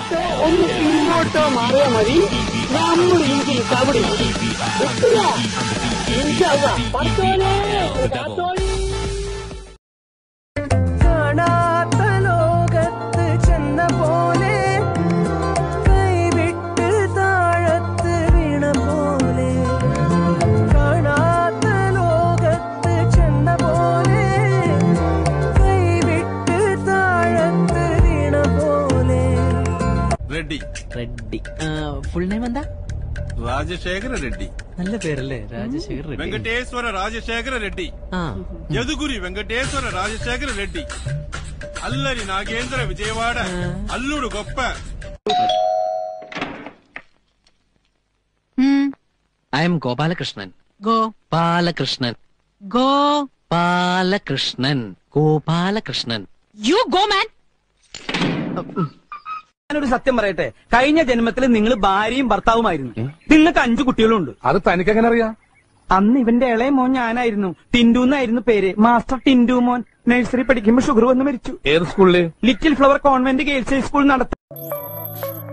മുന്നോട്ടോ ഒന്ന് പിന്നോട്ടോ മാറിയാ മതി നമ്മൾ ഇഞ്ചിന് കബടി എത്തില്ല ഇൻഷാല്ലാ. പടച്ചോനെ, കാത്തോളി. കാണാത്ത ലോകത്ത് ചെന്ന പോലെ കൈവിട്ട് താഴത്ത് വീണ പോലെ കാണാത്ത ലോകത്ത് ചെന്ന പോലെ കൈവിട്ട് താഴത്ത് വീണ പോലെ റെഡ്ഡി റെഡ്ഡി ഫുൾ നെയിം എന്താ రాజశేఖర రెడ్డి നല്ല പേരല്ലേ രാജശേഖർ റെഡ്ഡി వెంకటేశ్వర రాజశేఖర రెడ్డి ആ యదుగురి వెంకటేశ్వర రాజశేఖర రెడ్డి అల్లరి నాగేంద్ర విజయవాడ అల్లుడు గొప్ప I am Gopalakrishnan Gopalakrishnan Gopalakrishnan Gopalakrishnan you go man ഞാനൊരു സത്യം പറയട്ടെ കഴിഞ്ഞ ജന്മത്തിൽ നിങ്ങൾ ഭാര്യയും ഭർത്താവുമായിരുന്നു നിങ്ങൾക്ക് അഞ്ചു കുട്ടികളുണ്ട് അത് തനിക്ക് എങ്ങനെ അറിയാം അന്ന് ഇവന്റെ ഇളയ മോൻ ഞാനായിരുന്നു ടിൻഡു എന്നായിരുന്നു പേര് മാസ്റ്റർ ടിൻഡു മോൻ നഴ്സറി പഠിക്കുമ്പോൾ ഷുഗർ വന്ന് മരിച്ചു ഏത് സ്കൂളില് little flower convent girls high school നടത്ത